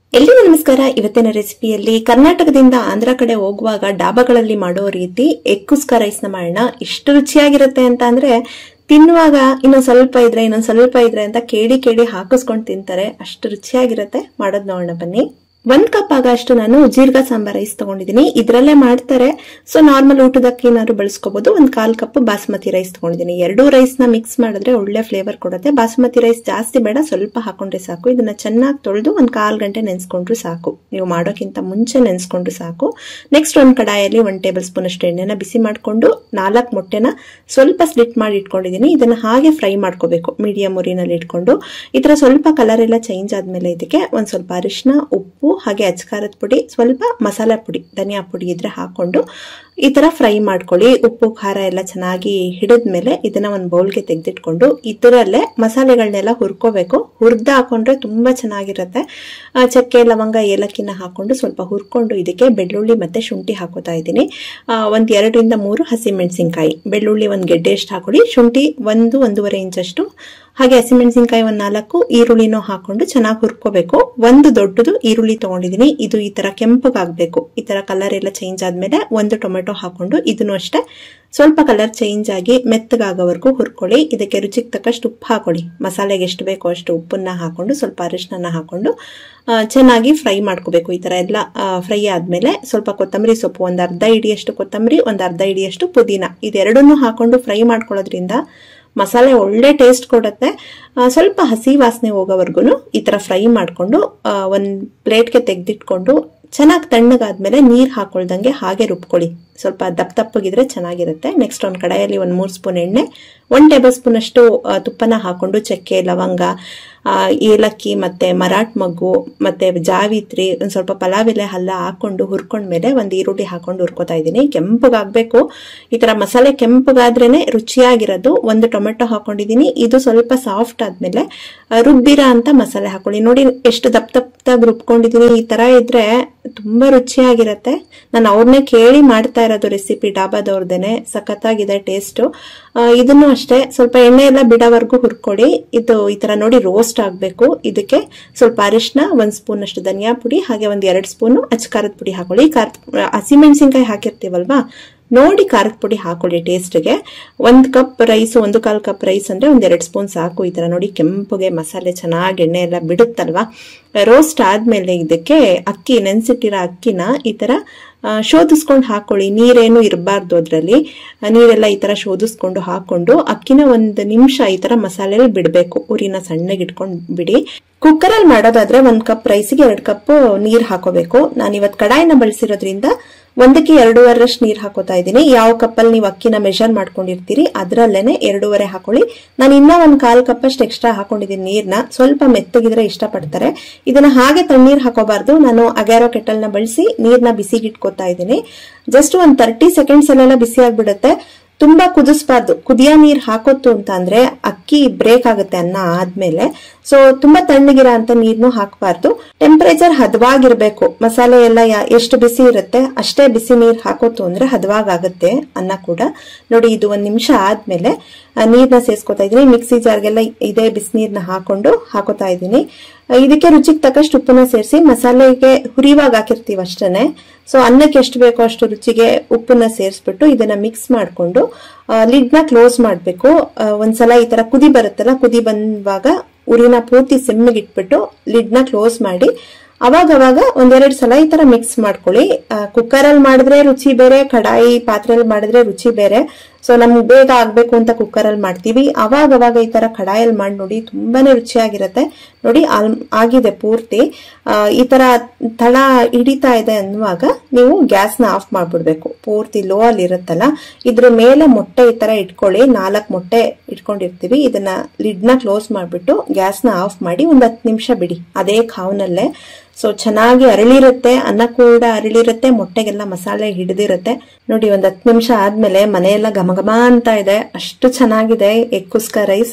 ಎಲ್ರಿಗೂ ನಮಸ್ಕಾರ ಇವತ್ತಿನ ರೆಸಿಪಿಯಲ್ಲಿ ಕರ್ನಾಟಕದಿಂದ ಆಂಧ್ರ ಕಡೆ ಹೋಗುವಾಗ ಡಾಬಾಗಳಲ್ಲಿ ಮಾಡೋ ರೀತಿ ಎಗ್ ಕುಸ್ಕ ರೈಸ್ ನ ಮಾಡೋಣ ಇಷ್ಟು ರುಚಿಯಾಗಿರುತ್ತೆ ಅಂತ ಅಂದ್ರೆ ತಿನ್ನುವಾಗ ಇನ್ನೊಂದ್ ಸ್ವಲ್ಪ ಇದ್ರೆ ಇನ್ನೊಂದ್ ಸ್ವಲ್ಪ ಇದ್ರೆ ಅಂತ ಕೇಳಿ ಕೇಳಿ ಹಾಕಿಸ್ಕೊಂಡು ತಿಂತಾರೆ ಅಷ್ಟು ರುಚಿಯಾಗಿರುತ್ತೆ ಮಾಡೋದ್ ನೋಡೋಣ ಬನ್ನಿ ಒಂದ್ ಕಪ್ ಆಗಷ್ಟು ನಾನು ಜೀರ್ಗಾ ಸಾಂಬಾರ್ ರೈಸ್ ತಗೊಂಡಿದ್ದೀನಿ ಇದ್ರಲ್ಲೇ ಮಾಡ್ತಾರೆ ಸೊ ನಾರ್ಮಲ್ ಊಟದಕ್ಕೆ ಏನಾದ್ರು ಬಳಸ್ಕೋಬಹುದು ಒಂದ್ ಕಾಲ್ ಕಪ್ ಬಾಸ್ಮತಿ ರೈಸ್ ತಗೊಂಡಿದ್ದೀನಿ ಎರಡೂ ರೈಸ್ ನ ಮಿಕ್ಸ್ ಮಾಡಿದ್ರೆ ಒಳ್ಳೆ ಫ್ಲೇವರ್ ಕೊಡುತ್ತೆ ಬಾಸ್ಮತಿ ರೈಸ್ ಜಾಸ್ತಿ ಬೇಡ ಸ್ವಲ್ಪ ಹಾಕೊಂಡ್ರೆ ಸಾಕು ಇದನ್ನ ಚೆನ್ನಾಗಿ ತೊಳೆದು ಒಂದ್ ಕಾಲ್ ಗಂಟೆ ನೆನ್ಸ್ಕೊಂಡ್ರು ಸಾಕು ನೀವು ಮಾಡೋಕ್ಕಿಂತ ಮುಂಚೆ ನೆನ್ಸ್ಕೊಂಡ್ರು ಸಾಕು ನೆಕ್ಸ್ಟ್ ಒಂದ್ ಕಡಾಯಲ್ಲಿ ಒಂದ್ ಟೇಬಲ್ ಸ್ಪೂನ್ ಅಷ್ಟು ಎಣ್ಣೆನ ಬಿಸಿ ಮಾಡ್ಕೊಂಡು ನಾಲ್ಕು ಮೊಟ್ಟೆನ ಸ್ವಲ್ಪ ಸ್ಲಿಟ್ ಮಾಡಿ ಇಟ್ಕೊಂಡಿದ್ದೀನಿ ಇದನ್ನ ಹಾಗೆ ಫ್ರೈ ಮಾಡ್ಕೋಬೇಕು ಮೀಡಿಯಂ ಉರಿನಲ್ಲಿ ಇಟ್ಕೊಂಡು ಈ ತರ ಸ್ವಲ್ಪ ಕಲರ್ ಎಲ್ಲ ಚೇಂಜ್ ಆದ್ಮೇಲೆ ಇದಕ್ಕೆ ಒಂದ್ ಸ್ವಲ್ಪ ಅರಿಶಿನ ಉಪ್ಪು ಹಾಗೆ ಅಚ್ಕಾರದ ಪುಡಿ ಸ್ವಲ್ಪ ಮಸಾಲಾ ಪುಡಿ ಧನಿಯಾ ಪುಡಿ ಇದ್ರೆ ಹಾಕೊಂಡು ಈ ತರ ಫ್ರೈ ಮಾಡ್ಕೊಳ್ಳಿ ಉಪ್ಪು ಖಾರ ಎಲ್ಲ ಚೆನ್ನಾಗಿ ಹಿಡಿದ್ಮೇಲೆ ಇದನ್ನ ಒಂದು ಬೌಲ್ಗೆ ತೆಗೆದಿಟ್ಕೊಂಡು ಇದರಲ್ಲೇ ಮಸಾಲೆಗಳನ್ನೆಲ್ಲ ಹುರ್ಕೋಬೇಕು ಹುರ್ದು ಹಾಕೊಂಡ್ರೆ ತುಂಬಾ ಚೆನ್ನಾಗಿರುತ್ತೆ ಆ, ಚಕ್ಕೆ ಲವಂಗ ಏಲಕ್ಕಿನ ಹಾಕೊಂಡು ಸ್ವಲ್ಪ ಹುರ್ಕೊಂಡು ಇದಕ್ಕೆ ಬೆಳ್ಳುಳ್ಳಿ ಮತ್ತೆ ಶುಂಠಿ ಹಾಕೋತಾ ಇದ್ದೀನಿ ಆ, ಒಂದ್ ಎರಡರಿಂದ ಮೂರು ಹಸಿಮೆಣಸಿನ್ಕಾಯಿ ಬೆಳ್ಳುಳ್ಳಿ ಒಂದ್ ಗೆಡ್ಡೆ ಅಷ್ಟು ಹಾಕೊಳ್ಳಿ ಶುಂಠಿ ಒಂದು ಒಂದೂವರೆ ಇಂಚಷ್ಟು ಹಾಗೆ ಹಸಿಮೆಣಸಿನ್ಕಾಯಿ ಒಂದ್ ನಾಲ್ಕು ಈರುಳ್ಳಿನೂ ಹಾಕೊಂಡು ಚೆನ್ನಾಗಿ ಹುರ್ಕೋಬೇಕು ಒಂದು ದೊಡ್ಡದು ಈರುಳ್ಳಿ ತಗೊಂಡಿದ್ದೀನಿ ಇದು ಈ ತರ ಕೆಂಪಗಾಗ್ಬೇಕು ಈ ತರ ಕಲರ್ ಎಲ್ಲ ಚೇಂಜ್ ಆದ್ಮೇಲೆ ಒಂದು ಟೊಮೆಟೊ ಹಾಕೊಂಡು ಇದನ್ನು ಅಷ್ಟೇ ಸ್ವಲ್ಪ ಕಲರ್ ಚೇಂಜ್ ಆಗಿ ಮೆತ್ತಗಾಗೋವರೆಗೂ ಹುರ್ಕೊಳ್ಳಿ ಇದಕ್ಕೆ ರುಚಿಗೆ ತಕ್ಕಷ್ಟು ಉಪ್ಪು ಹಾಕೊಳ್ಳಿ ಮಸಾಲೆಗೆ ಎಷ್ಟು ಬೇಕೋ ಅಷ್ಟು ಉಪ್ಪನ್ನ ಹಾಕೊಂಡು ಸ್ವಲ್ಪ ಅರಿಶಿನ ಹಾಕೊಂಡು ಆ, ಚೆನ್ನಾಗಿ ಫ್ರೈ ಮಾಡ್ಕೋಬೇಕು ಈ ತರ ಎಲ್ಲ ಫ್ರೈ ಆದ್ಮೇಲೆ ಸ್ವಲ್ಪ ಕೊತ್ತಂಬರಿ ಸೊಪ್ಪು ಒಂದ್ ಅರ್ಧ ಇಡಿಯಷ್ಟು ಕೊತ್ತಂಬರಿ ಒಂದ್ ಅರ್ಧ ಇಡಿಯಷ್ಟು ಪುದೀನ ಇದೆರಡನ್ನೂ ಹಾಕೊಂಡು ಫ್ರೈ ಮಾಡ್ಕೊಳ್ಳೋದ್ರಿಂದ ಮಸಾಲೆ ಒಳ್ಳೆ ಟೇಸ್ಟ್ ಕೊಡುತ್ತೆ ಆ, ಸ್ವಲ್ಪ ಹಸಿ ವಾಸನೆ ಹೋಗೋವರೆಗೂ ಈ ತರ ಫ್ರೈ ಮಾಡ್ಕೊಂಡು ಆ, ಒಂದ್ ಪ್ಲೇಟ್ಗೆ ತೆಗೆದಿಟ್ಕೊಂಡು ಚೆನ್ನಾಗಿ ತಣ್ಣಗಾದ್ಮೇಲೆ ನೀರ್ ಹಾಕೊಳ್ದಂಗೆ ಹಾಗೆ ರುಬ್ಕೊಳ್ಳಿ ಸ್ವಲ್ಪ ದಪ್ಪ ದಪ್ಪಗಿದ್ರೆ ಚೆನ್ನಾಗಿರುತ್ತೆ ನೆಕ್ಸ್ಟ್ ಒಂದು ಕಡಾಯಲ್ಲಿ ಒಂದು ಮೂರು ಸ್ಪೂನ್ ಎಣ್ಣೆ ಒನ್ ಟೇಬಲ್ ಸ್ಪೂನ್ ಅಷ್ಟು ಆ, ತುಪ್ಪನ ಹಾಕೊಂಡು ಚಕ್ಕೆ ಲವಂಗ ಆ, ಏಲಕ್ಕಿ ಮತ್ತೆ ಮರಾಠ್ ಮಗ್ಗು ಮತ್ತೆ ಜಾವಿತ್ರಿ ಒಂದ್ ಸ್ವಲ್ಪ ಪಲಾವ್ ಎಲೆ ಹಲ್ಲ ಹಾಕೊಂಡು ಹುರ್ಕೊಂಡ್ಮೇಲೆ ಒಂದು ಈರುಳ್ಳಿ ಹಾಕೊಂಡು ಹುರ್ಕೋತಾ ಇದ್ದೀನಿ ಕೆಂಪಗಾಗ್ಬೇಕು ಈ ತರ ಮಸಾಲೆ ಕೆಂಪಗಾದ್ರೇನೆ ರುಚಿಯಾಗಿರೋದು ಒಂದು ಟೊಮೆಟೊ ಹಾಕೊಂಡಿದ್ದೀನಿ ಇದು ಸ್ವಲ್ಪ ಸಾಫ್ಟ್ ಆದ್ಮೇಲೆ ಆ, ರುಬ್ಬಿರ ಅಂತ ಮಸಾಲೆ ಹಾಕೊಳ್ಳಿ ನೋಡಿ ಎಷ್ಟು ದಪ್ಪ ದಪ್ಪದಾಗಿ ರುಬ್ಕೊಂಡಿದ್ದೀನಿ ಈ ತರ ಇದ್ರೆ ತುಂಬಾ ರುಚಿಯಾಗಿರತ್ತೆ ನಾನು ಅವ್ರನ್ನೇ ಕೇಳಿ ಮಾಡ್ತಾ ಇರೋದು ರೆಸಿಪಿ ಡಾಬಾದವ್ರದೇನೆ ಸಖತ್ತಾಗಿದೆ ಟೇಸ್ಟ್ ಇದನ್ನು ಅಷ್ಟೇ ಸ್ವಲ್ಪ ಎಣ್ಣೆ ಎಲ್ಲ ಬಿಡೋವರೆಗೂ ಹುರ್ಕೊಡಿ ಇದು ಈ ತರ ನೋಡಿ ರೋಸ್ಟ್ ಆಗ್ಬೇಕು ಇದಕ್ಕೆ ಸ್ವಲ್ಪ ಅರಿಶಿನ ಒಂದ್ ಸ್ಪೂನ್ ಅಷ್ಟು ಧನಿಯಾ ಪುಡಿ ಹಾಗೆ ಒಂದ್ ಎರಡ್ ಸ್ಪೂನ್ ಅಚ್ಕಾರದ ಪುಡಿ ಹಾಕೊಳ್ಳಿ ಖಾರ ಹಸಿಮೆಣಸಿನ್ಕಾಯಿ ಹಾಕಿರ್ತೀವಲ್ವಾ ನೋಡಿ ಖಾರದ ಪುಡಿ ಹಾಕೊಳ್ಳಿ ಟೇಸ್ಟ್ಗೆ ಒಂದ್ ಕಪ್ ರೈಸ್ ಒಂದು ಕಾಲ್ ಕಪ್ ರೈಸ್ ಅಂದ್ರೆ ಒಂದ್ ಎರಡ್ ಸ್ಪೂನ್ ಸಾಕು ಈ ತರ ನೋಡಿ ಕೆಂಪುಗೆ ಮಸಾಲೆ ಚೆನ್ನಾಗಿ ಎಣ್ಣೆ ಎಲ್ಲ ಬಿಡುತ್ತಲ್ವಾ ರೋಸ್ಟ್ ಆದ್ಮೇಲೆ ಇದಕ್ಕೆ ಅಕ್ಕಿ ನೆನ್ಸಿಟ್ಟಿರೋ ಅಕ್ಕಿನ ಈ ತರ ಆ, ಶೋಧಿಸ್ಕೊಂಡು ಹಾಕೊಳ್ಳಿ ನೀರೇನು ಇರಬಾರ್ದು ಅದ್ರಲ್ಲಿ ಆ, ನೀರೆಲ್ಲ ಈ ತರ ಶೋಧಿಸ್ಕೊಂಡು ಹಾಕೊಂಡು ಅಕ್ಕಿನ ಒಂದು ನಿಮಿಷ ಈ ತರ ಮಸಾಲೆಯಲ್ಲಿ ಬಿಡಬೇಕು ಉರಿನ ಸಣ್ಣಗೆ ಇಟ್ಕೊಂಡು ಬಿಡಿ ಕುಕ್ಕರಲ್ಲಿ ಮಾಡೋದಾದ್ರೆ ಒಂದ್ ಕಪ್ ರೈಸಿಗೆ ಎರಡ್ ಕಪ್ ನೀರ್ ಹಾಕೋಬೇಕು ನಾನು ಇವತ್ ಕಡಾಯಿನ ಬಳಸಿರೋದ್ರಿಂದ ಒಂದಕ್ಕೆ ಎರಡೂವರೆಷ್ಟು ನೀರ್ ಹಾಕೋತಾ ಇದ್ದೀನಿ ಯಾವ ಕಪ್ಪಲ್ಲಿ ನೀವು ಅಕ್ಕಿನ ಮೆಷರ್ ಮಾಡ್ಕೊಂಡಿರ್ತೀರಿ ಅದ್ರಲ್ಲೇನೆ ಎರಡೂವರೆ ಹಾಕೊಳ್ಳಿ ನಾನು ಇನ್ನ ಒಂದ್ ಕಾಲ್ ಕಪ್ ಅಷ್ಟು ಎಕ್ಸ್ಟ್ರಾ ಹಾಕೊಂಡಿದ್ದೀನಿ ನೀರ್ನ ಸ್ವಲ್ಪ ಮೆತ್ತಗಿದ್ರೆ ಇಷ್ಟಪಡ್ತಾರೆ ಇದನ್ನ ಹಾಗೆ ತಣ್ಣೀರ್ ಹಾಕೋಬಾರ್ದು ನಾನು ಅಗ್ಯಾರೋ ಕೆಟಲ್ನ ಬಳಸಿ ನೀರ್ನ ಬಿಸಿಗೆ ಇಟ್ಕೋತಾ ಇದ್ದೀನಿ ಜಸ್ಟ್ ಒಂದ್ ತರ್ಟಿ ಸೆಕೆಂಡ್ಸ್ ಅಲ್ಲೆಲ್ಲ ಬಿಸಿ ಆಗ್ಬಿಡುತ್ತೆ ತುಂಬಾ ಕುದಿಸ್ಬಾರ್ದು ಕುದಿಯ ನೀರ್ ಹಾಕೋತು ಅಂತ ಅಂದ್ರೆ ಅಕ್ಕಿ ಬ್ರೇಕ್ ಆಗುತ್ತೆ ಅನ್ನ ಆದ್ಮೇಲೆ ಸೊ ತುಂಬಾ ತಣ್ಣಗಿರ ಅಂತ ನೀರ್ನು ಹಾಕಬಾರ್ದು ಟೆಂಪರೇಚರ್ ಹದವಾಗಿರ್ಬೇಕು ಮಸಾಲೆ ಎಲ್ಲ ಯಾ- ಎಷ್ಟು ಬಿಸಿ ಇರುತ್ತೆ ಅಷ್ಟೇ ಬಿಸಿ ನೀರ್ ಹಾಕೋತು ಅಂದ್ರೆ ಹದವಾಗುತ್ತೆ ಅನ್ನ ಕೂಡ ನೋಡಿ ಇದು ಒಂದ್ ನಿಮಿಷ ಆದ್ಮೇಲೆ ಆ, ನೀರ್ನ ಸೇರ್ಸ್ಕೊತಾ ಇದೀನಿ ಮಿಕ್ಸಿ ಜಾರ್ಗೆಲ್ಲ ಇದೇ ಬಿಸಿನೀರ್ನ ಹಾಕೊಂಡು ಹಾಕೋತಾ ಇದ್ದೀನಿ ಆ, ಇದಕ್ಕೆ ರುಚಿಗೆ ತಕ್ಕಷ್ಟು ಉಪ್ಪನ್ನ ಸೇರಿಸಿ ಮಸಾಲೆಗೆ ಹುರಿವಾಗ ಹಾಕಿರ್ತೀವಿ ಅಷ್ಟೇನೆ ಸೊ ಅನ್ನಕ್ಕೆ ಎಷ್ಟು ಬೇಕೋ ಅಷ್ಟು ರುಚಿಗೆ ಉಪ್ಪನ್ನ ಸೇರಿಸ್ಬಿಟ್ಟು ಇದನ್ನ ಮಿಕ್ಸ್ ಮಾಡ್ಕೊಂಡು ಲಿಡ್ನ ಕ್ಲೋಸ್ ಮಾಡಬೇಕು ಒಂದ್ಸಲ ಈ ತರ ಕುದಿ ಬರುತ್ತಲ್ಲ ಕುದಿ ಬಂದಾಗ ಉರಿನ ಪೂರ್ತಿ ಸಿಮ್ಮಿಗೆ ಇಟ್ಬಿಟ್ಟು ಲಿಡ್ನ ಕ್ಲೋಸ್ ಮಾಡಿ ಅವಾಗ ಅವಾಗ ಒಂದೆರಡು ಸಲ ಈ ತರ ಮಿಕ್ಸ್ ಮಾಡ್ಕೊಳ್ಳಿ ಕುಕ್ಕರ್ ಅಲ್ಲಿ ಮಾಡಿದ್ರೆ ರುಚಿ ಬೇರೆ ಕಡಾಯಿ ಪಾತ್ರೆಯಲ್ಲಿ ಮಾಡಿದ್ರೆ ರುಚಿ ಬೇರೆ ಸೊ ನಮ್ಗೆ ಬೇಗ ಆಗ್ಬೇಕು ಅಂತ ಕುಕ್ಕರ್ ಅಲ್ಲಿ ಮಾಡ್ತೀವಿ ಅವಾಗ ಅವಾಗ ಈ ತರ ಕಡಾಯಲ್ಲಿ ಮಾಡಿ ನೋಡಿ ತುಂಬಾನೇ ರುಚಿಯಾಗಿರುತ್ತೆ ನೋಡಿ ಆಲ್- ಆಗಿದೆ ಪೂರ್ತಿ ಆ, ಈ ತರ ತಳ ಹಿಡಿತಾ ಇದೆ ಅನ್ನುವಾಗ ನೀವು ಗ್ಯಾಸ್ನ ಆಫ್ ಮಾಡ್ಬಿಡ್ಬೇಕು ಪೂರ್ತಿ ಲೋ ಅಲ್ಲಿ ಇರುತ್ತಲ್ಲ ಇದ್ರ ಮೇಲೆ ಮೊಟ್ಟೆ ಈ ತರ ಇಟ್ಕೊಳ್ಳಿ ನಾಲ್ಕು ಮೊಟ್ಟೆ ಇಟ್ಕೊಂಡಿರ್ತೀವಿ ಇದನ್ನ ಲಿಡ್ನ ಕ್ಲೋಸ್ ಮಾಡ್ಬಿಟ್ಟು ಗ್ಯಾಸ್ನ ಆಫ್ ಮಾಡಿ ಒಂದ್ ಹತ್ತು ನಿಮಿಷ ಬಿಡಿ ಅದೇ ಕಾವ್ನಲ್ಲೇ ಸೊ ಚೆನ್ನಾಗಿ ಅರಳಿರುತ್ತೆ ಅನ್ನ ಕೂಡ ಅರಳಿರುತ್ತೆ ಮೊಟ್ಟೆಗೆಲ್ಲ ಮಸಾಲೆ ಹಿಡಿದಿರುತ್ತೆ ನೋಡಿ ಒಂದ್ ಹತ್ತು ನಿಮಿಷ ಆದ್ಮೇಲೆ ಮನೆಯೆಲ್ಲ ಘಮ ಘಮ ಅಂತ ಇದೆ ಅಷ್ಟು ಚೆನ್ನಾಗಿದೆ ಎಗ್ ಕುಸ್ಕ ರೈಸ್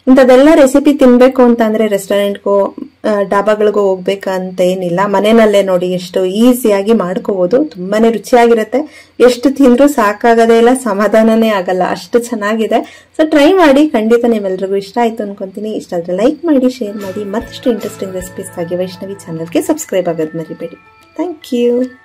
ಇಂಥದೆಲ್ಲ ರೆಸಿಪಿ ತಿನ್ಬೇಕು ಅಂತ ಅಂದ್ರೆ ರೆಸ್ಟೋರೆಂಟ್ಗೋ ಡಾಬಾಗಳಿಗೋ ಹೋಗ್ಬೇಕಂತ ಏನಿಲ್ಲ ಮನೆಯಲ್ಲೇ ನೋಡಿ ಎಷ್ಟು ಈಸಿಯಾಗಿ ಮಾಡ್ಕೋಬಹುದು ತುಂಬಾನೇ ರುಚಿಯಾಗಿರುತ್ತೆ ಎಷ್ಟು ತಿಂದ್ರೂ ಸಾಕಾಗದೇ ಇಲ್ಲ ಸಮಾಧಾನನೇ ಆಗಲ್ಲ ಅಷ್ಟು ಚೆನ್ನಾಗಿದೆ ಸೊ ಟ್ರೈ ಮಾಡಿ ಖಂಡಿತ ನಿಮ್ಮೆಲ್ರಿಗೂ ಇಷ್ಟ ಆಯ್ತು ಅನ್ಕೊಂತೀನಿ ಇಷ್ಟ ಆದ್ರೆ ಲೈಕ್ ಮಾಡಿ ಶೇರ್ ಮಾಡಿ ಮತ್ತಷ್ಟು ಇಂಟ್ರೆಸ್ಟಿಂಗ್ ರೆಸಿಪೀಸ್ಗಾಗಿ ವೈಷ್ಣವಿ ಚಾನಲ್ಗೆ ಸಬ್ಸ್ಕ್ರೈಬ್ ಆಗೋದು ಮರಿಬೇಡಿ ಥ್ಯಾಂಕ್ ಯು